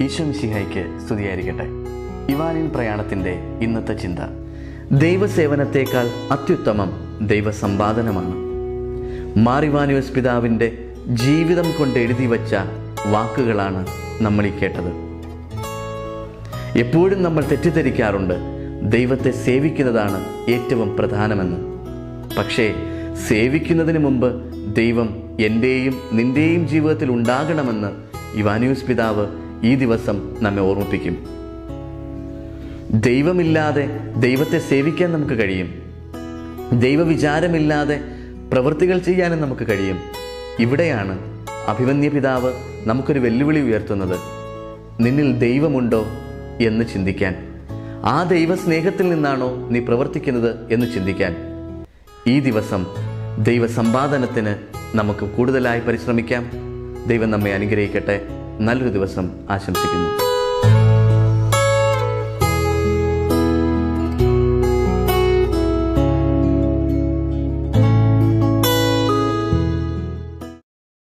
ഈശോ മിശിഹായ്ക്ക് സ്തുതിയായിരിക്കട്ടെ ഇവാനിൻ പ്രയാണത്തിൻ്റെ ഇന്നത്തെ ചിന്ത ദൈവസേവനത്തേക്കാൾ അത്യുത്തമം ദൈവസമ്പാദനമാണ് മാറിവാനുവസ് പിതാവിൻ്റെ ജീവിതം കൊണ്ട് എഴുതി വച്ച വാക്കുകളാണ് നമ്മൾ ഈ കേട്ടത് എപ്പോഴും നമ്മൾ തെറ്റിദ്ധരിക്കാറുണ്ട് ദൈവത്തെ സേവിക്കുന്നതാണ് ഏറ്റവും പ്രധാനമെന്ന് പക്ഷേ സേവിക്കുന്നതിന് മുമ്പ് ദൈവം എൻ്റെയും നിൻ്റെയും ജീവിതത്തിൽ ഉണ്ടാകണമെന്ന് ഇവാനിയൂസ് പിതാവ് ഈ ദിവസം നമ്മെ ഓർമ്മിപ്പിക്കും ദൈവമില്ലാതെ ദൈവത്തെ സേവിക്കാൻ നമുക്ക് കഴിയും ദൈവവിചാരമില്ലാതെ പ്രവൃത്തികൾ ചെയ്യാനും നമുക്ക് കഴിയും ഇവിടെയാണ് അഭിമന്യ പിതാവ് നമുക്കൊരു വെല്ലുവിളി ഉയർത്തുന്നത് നിന്നിൽ ദൈവമുണ്ടോ എന്ന് ചിന്തിക്കാൻ ആ ദൈവസ്നേഹത്തിൽ നിന്നാണോ നീ പ്രവർത്തിക്കുന്നത് എന്ന് ചിന്തിക്കാൻ ഈ ദിവസം ദൈവസമ്പാദനത്തിന് നമുക്ക് കൂടുതലായി പരിശ്രമിക്കാം ദൈവം നമ്മെ അനുഗ്രഹിക്കട്ടെ നല്ലൊരു ദിവസം ആശംസിക്കുന്നു